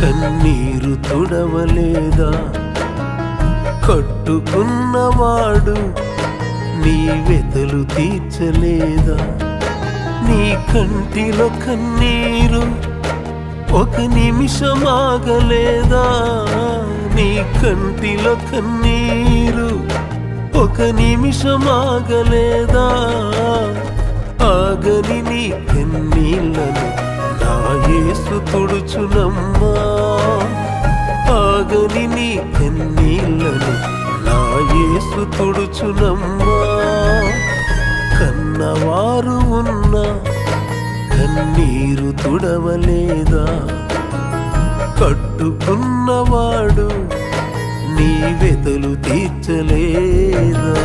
కన్నీరు తుడవలేదా కట్టుకున్నవాడు నీ వెతలు తీర్చలేదా నీ కంటిలో కన్నీరు ఒక నిమిషం ఆగలేదా నీ కంటిలో కన్నీరు ఒక నిమిషం ఆగలేదా ఆగని నీ కన్నీళ్ళను నా యేసు తుడుచునమ్మా ఆగని నీ కన్నీళ్ళను నా యేసు తుడుచునమ్మా కన్నవారు ఉన్నా కన్నీరు తుడవలేదా కట్టుకున్నవాడు నీ వెతలు తీర్చలేదా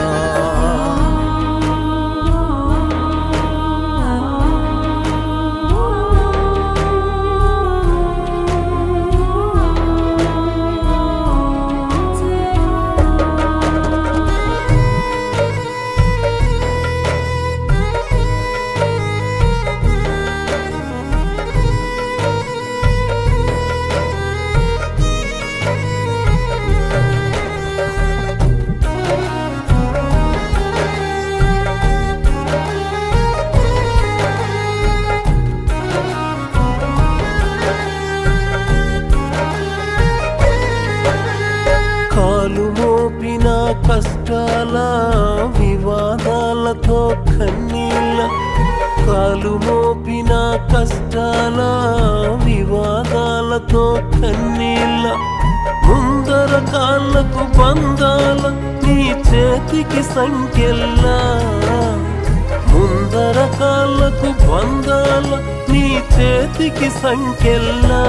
కాలు మోపిన కష్టాల వివాదాలతో కన్నీళ్ళ కాలు మోపిన కష్టాల వివాదాలతో కన్నీళ్ళ ముందర కాళ్ళకు బంధాల నీ చేతికి సంఖ్యల్లా ముందర కాళ్ళకు బంధాల నీ చేతికి సంఖ్యల్లా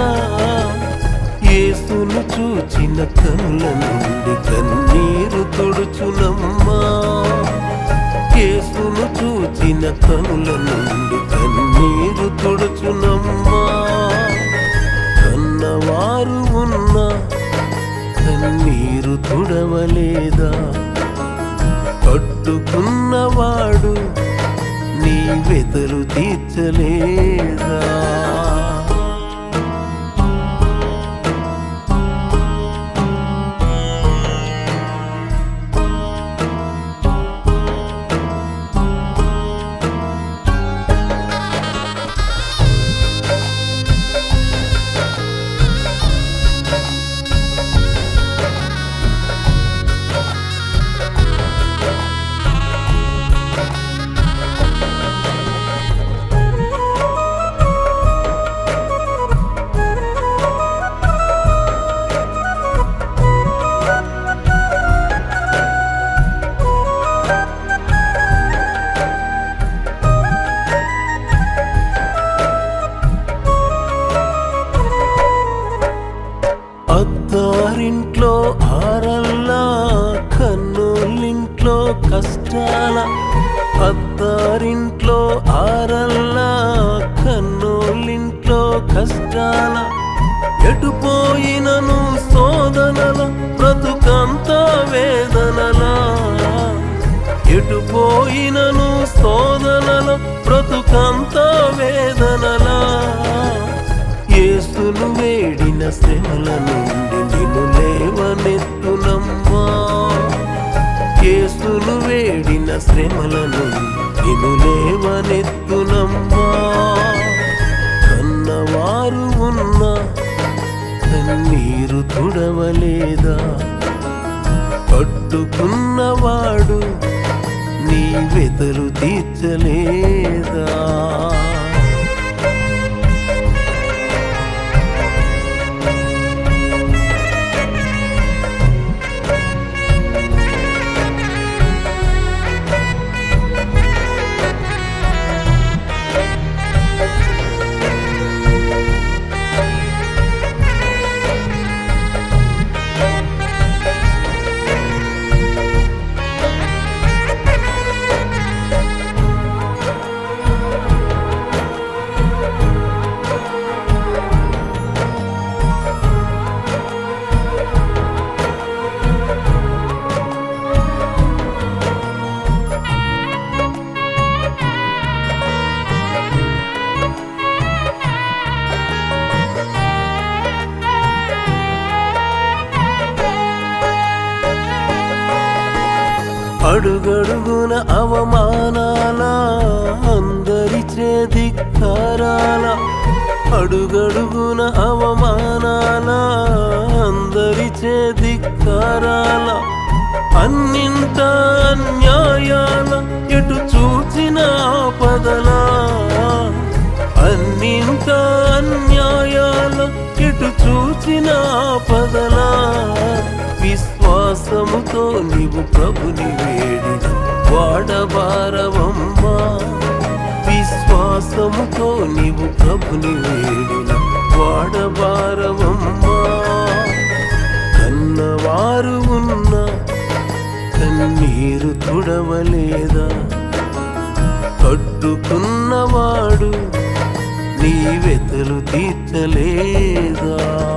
యేసును చూచిన కనుల నుండి కన్నీరు తుడుచునమ్మా యేసును చూచిన కనుల నుండి కన్నీరు తుడుచునమ్మా కన్నవారు ఉన్నా కన్నీరు తుడవలేదా పట్టుకున్నవాడు నీ వెతలు తీర్చలేదా అత్తారింట్లో ఆరల్లా కన్నులింట్లో కష్టాల అత్తారింట్లో ఆరల్లా కన్నులింట్లో కష్టాల ఎటుపోయినను శోధనల బ్రతుకంతా వేదనలా ఎటుపోయినను శోధనల బ్రతుకంతా వేదనలా యేసును వేడిన శ్రమల నుండి నిన్ను లేవనెత్తునమ్మా యేసును వేడిన శ్రమల నుండి నిన్ను లేవనెత్తునమ్మా కన్నవారు ఉన్నా కన్నీరు తుడవలేదా పట్టుకున్నవాడు నీ వెతలు తీర్చలేదా అడుగడుగున అవమానాల అందరిచే ధిక్కారాల అడుగడుగున అవమానాల అందరిచే ధిక్కారాల అన్నింట అన్యాయాల ఎటు చూచిన ఆపదలా అన్నింట అన్యాయాల ఎటు చూచిన ఆపదలా విశ్వాసముతో నీవు ప్రభుని వేడిన వాడబారవమ్మా విశ్వాసముతో నీవు ప్రభుని వేడిన వాడబారవమ్మా కన్నవారు ఉన్న కన్నీరు తుడవలేదా కట్టుకున్నవాడు నీ వెతలు తీర్చలేదా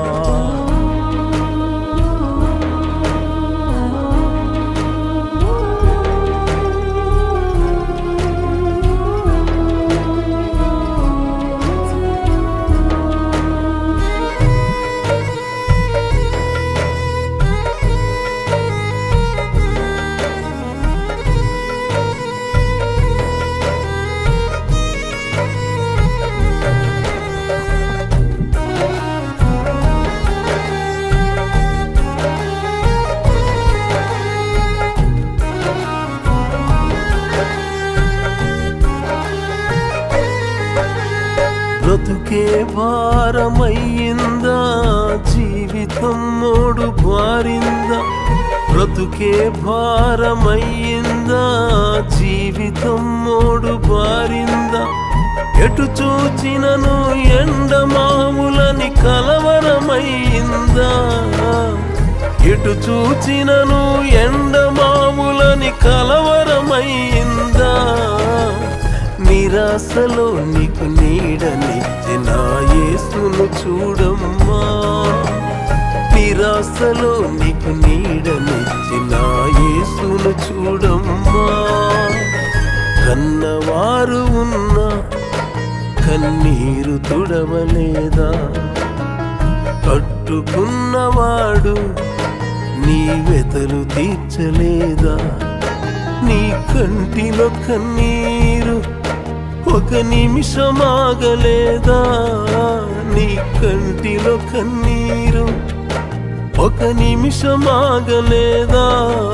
బ్రతుకే భారమయ్యిందా జీవితం మోడు భారిందా బ్రతుకే భారమయ్యిందా జీవితం మోడు భారిందా ఎటు చూచినను ఎండమావులని కలవరమయ్యిందా ఎటు చూచినను ఎండమావులని కలవరమయ్యిందా నిరాశలో నీకు నీడనిచ్చి నా యేసును చూడమ్మా నిరాశలో నీకు నీడనిచ్చి నా యేసును చూడమ్మా కన్నవారు ఉన్న కన్నీరు తుడవలేదా కట్టుకున్నవాడు నీ వెతలు తీర్చలేదా నీ కంటిలో కన్నీరు ఒక నిమిషం ఆగలేదా నీ కంటిలో కన్నీరు ఒక నిమిషం ఆగలేదా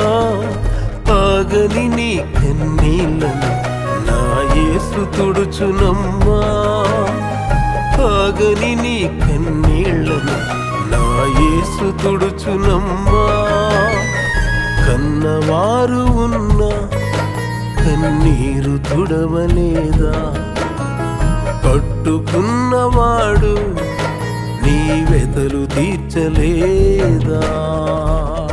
ఆగని నీ కన్నీళ్ళను నా యేసు తుడుచునమ్మా ఆగని నీ కన్నీళ్ళను నా యేసు తుడుచునమ్మా కన్నవారు ఉన్న కన్నీరు తుడవలేదా కట్టుకున్నవాడు నీ వెతలు తీర్చలేదా